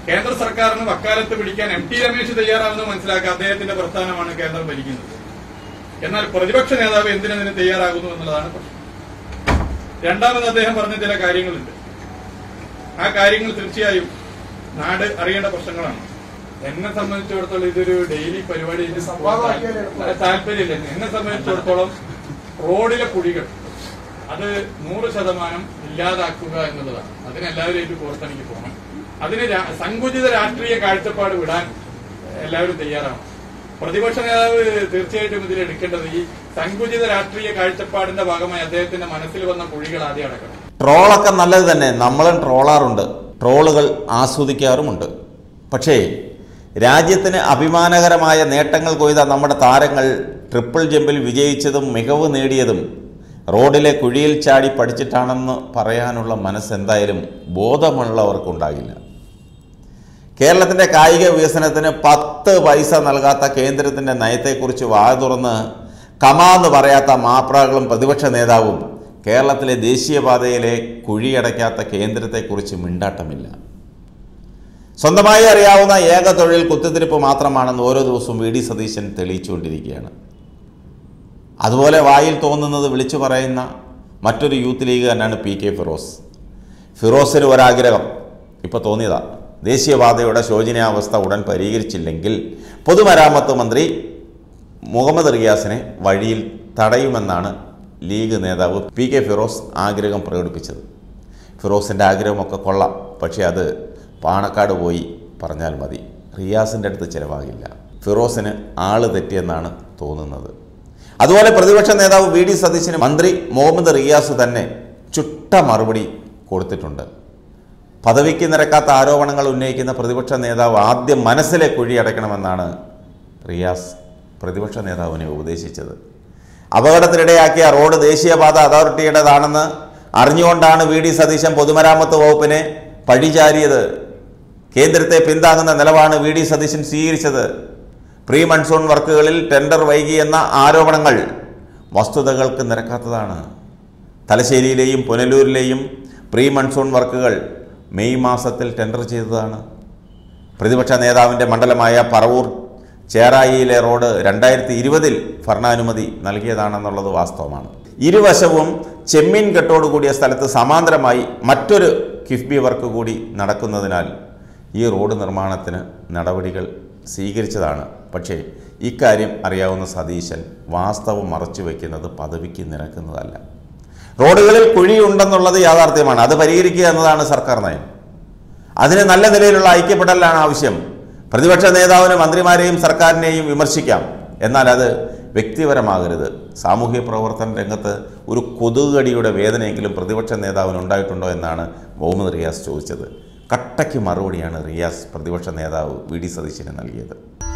കേന്ദ്ര സർക്കാരിന് വക്കാലത്ത് പിടിക്കാൻ എം ടി രമേശ് തയ്യാറാവുന്നത് മനസ്സിലാക്കുക അദ്ദേഹത്തിന്റെ പ്രസ്ഥാനമാണ് കേന്ദ്രം ഭരിക്കുന്നത് എന്നാൽ പ്രതിപക്ഷ നേതാവ് എന്തിനതിന് തയ്യാറാകുന്നു എന്നുള്ളതാണ് പ്രശ്നം രണ്ടാമത് അദ്ദേഹം പറഞ്ഞ ചില കാര്യങ്ങളുണ്ട് ആ കാര്യങ്ങൾ തീർച്ചയായും നാട് അറിയേണ്ട പ്രശ്നങ്ങളാണ് എന്നെ സംബന്ധിച്ചിടത്തോളം ഇതൊരു ഡെയിലി പരിപാടി ഇത് താല്പര്യമില്ല എന്നെ സംബന്ധിച്ചിടത്തോളം റോഡിലെ കുഴികൾ അത് നൂറ് ശതമാനം ഇല്ലാതാക്കുക എന്നുള്ളതാണ് അതിനെല്ലാവരും കോർത്തെനിക്ക് പോകണം അതിന് രാ- സങ്കുചിത രാഷ്ട്രീയ കാഴ്ചപ്പാട് വിടാൻ എല്ലാവരും തയ്യാറാണ് പ്രതിപക്ഷ നേതാവ് തീർച്ചയായിട്ടും ഇതിൽ എടുക്കേണ്ടത് ഈ സങ്കുചിത രാഷ്ട്രീയ കാഴ്ചപ്പാടിന്റെ ഭാഗമായി അദ്ദേഹത്തിന്റെ മനസ്സിൽ വന്ന കുഴികൾ ആദ്യം അടക്കണം ട്രോളൊക്കെ നല്ലത് തന്നെ നമ്മളും ട്രോളാറുണ്ട് ട്രോളുകൾ ആസ്വദിക്കാറുമുണ്ട് പക്ഷേ രാജ്യത്തിന് അഭിമാനകരമായ നേട്ടങ്ങൾ കൊയ്ത നമ്മുടെ താരങ്ങൾ ട്രിപ്പിൾ ജമ്പിൽ വിജയിച്ചതും മികവ് നേടിയതും റോഡിലെ കുഴിയിൽ ചാടി പഠിച്ചിട്ടാണെന്ന് പറയാനുള്ള മനസ്സെന്തായാലും ബോധമുള്ളവർക്കുണ്ടാകില്ല കേരളത്തിൻ്റെ കായിക വികസനത്തിന് പത്ത് പൈസ നൽകാത്ത കേന്ദ്രത്തിൻ്റെ നയത്തെക്കുറിച്ച് വായ തുറന്ന് കമാന്ന് പറയാത്ത മാപ്രകളും പ്രതിപക്ഷ നേതാവും കേരളത്തിലെ ദേശീയപാതയിലെ കുഴിയടയ്ക്കാത്ത കേന്ദ്രത്തെക്കുറിച്ച് മിണ്ടാട്ടമില്ല സ്വന്തമായി അറിയാവുന്ന ഏക തൊഴിൽ കുത്തിത്തിരിപ്പ് മാത്രമാണെന്ന് ഓരോ ദിവസവും വി ഡി സതീശൻ തെളിയിച്ചുകൊണ്ടിരിക്കുകയാണ് അതുപോലെ വായിൽ തോന്നുന്നത് വിളിച്ചു പറയുന്ന മറ്റൊരു യൂത്ത് ലീഗ് തന്നെയാണ് പി കെ ഫിറോസ് ഫിറോസിന് ഒരാഗ്രഹം ഇപ്പോൾ തോന്നിയതാ ദേശീയപാതയുടെ ശോചനീയാവസ്ഥ ഉടൻ പരിഹരിച്ചില്ലെങ്കിൽ പൊതുമരാമത്ത് മന്ത്രി മുഹമ്മദ് റിയാസിനെ വഴിയിൽ തടയുമെന്നാണ് ലീഗ് നേതാവ് പി കെ ഫിറോസ് ആഗ്രഹം പ്രകടിപ്പിച്ചത് ഫിറോസിൻ്റെ ആഗ്രഹമൊക്കെ കൊള്ളാം പക്ഷേ അത് പാണക്കാട് പോയി പറഞ്ഞാൽ മതി റിയാസിൻ്റെ അടുത്ത് ചിലവാകില്ല ഫിറോസിന് ആള് തെറ്റിയെന്നാണ് തോന്നുന്നത് അതുപോലെ പ്രതിപക്ഷ നേതാവ് വി ഡി സതീശന് മന്ത്രി മുഹമ്മദ് റിയാസ് തന്നെ ചുട്ട മറുപടി കൊടുത്തിട്ടുണ്ട് പദവിക്ക് നിരക്കാത്ത ആരോപണങ്ങൾ ഉന്നയിക്കുന്ന പ്രതിപക്ഷ നേതാവ് ആദ്യം മനസ്സിലെ കുഴി അടയ്ക്കണമെന്നാണ് റിയാസ് പ്രതിപക്ഷ നേതാവിനെ ഉപദേശിച്ചത് അപകടത്തിനിടയാക്കിയ റോഡ് ദേശീയപാത അതോറിറ്റിയുടേതാണെന്ന് അറിഞ്ഞുകൊണ്ടാണ് വി ഡി സതീശൻ പൊതുമരാമത്ത് വകുപ്പിനെ പഴിചാരിയത് കേന്ദ്രത്തെ പിന്താങ്ങുന്ന നിലപാടാണ് വി ഡി സതീശൻ സ്വീകരിച്ചത് പ്രീ മൺസൂൺ വർക്കുകളിൽ ടെൻഡർ വൈകിയെന്ന ആരോപണങ്ങൾ വസ്തുതകൾക്ക് നിരക്കാത്തതാണ് തലശ്ശേരിയിലെയും പുനലൂരിലെയും പ്രീ മൺസൂൺ വർക്കുകൾ മെയ് മാസത്തിൽ ടെൻഡർ ചെയ്തതാണ് പ്രതിപക്ഷ നേതാവിൻ്റെ മണ്ഡലമായ പറവൂർ ചേറായിയിലെ റോഡ് രണ്ടായിരത്തി ഇരുപതിൽ ഭരണാനുമതി നൽകിയതാണെന്നുള്ളത് വാസ്തവമാണ് ഇരുവശവും ചെമ്മീൻ കെട്ടോടുകൂടിയ സ്ഥലത്ത് സമാന്തരമായി മറ്റൊരു കിഫ്ബി വർക്ക് കൂടി നടക്കുന്നതിനാൽ ഈ റോഡ് നിർമ്മാണത്തിന് നടപടികൾ സ്വീകരിച്ചതാണ് പക്ഷേ ഇക്കാര്യം അറിയാവുന്ന സതീശൻ വാസ്തവം മറച്ചു വയ്ക്കുന്നത് പദവിക്ക് നിരക്കുന്നതല്ല റോഡുകളിൽ കുഴിയുണ്ടെന്നുള്ളത് യാഥാർത്ഥ്യമാണ് അത് പരിഹരിക്കുക എന്നതാണ് സർക്കാർ നയം അതിന് നല്ല നിലയിലുള്ള ഐക്യപ്പെടലാണ് ആവശ്യം പ്രതിപക്ഷ നേതാവിന് മന്ത്രിമാരെയും സർക്കാരിനെയും വിമർശിക്കാം എന്നാൽ അത് വ്യക്തിപരമാകരുത് സാമൂഹ്യ പ്രവർത്തന രംഗത്ത് ഒരു കൊതുകടിയുടെ വേദനയെങ്കിലും പ്രതിപക്ഷ നേതാവിന് ഉണ്ടായിട്ടുണ്ടോ എന്നാണ് മുഹമ്മദ് റിയാസ് ചോദിച്ചത് കട്ടയ്ക്ക് മറുപടിയാണ് റിയാസ് പ്രതിപക്ഷ നേതാവ് വി ഡി സതീശന് നൽകിയത്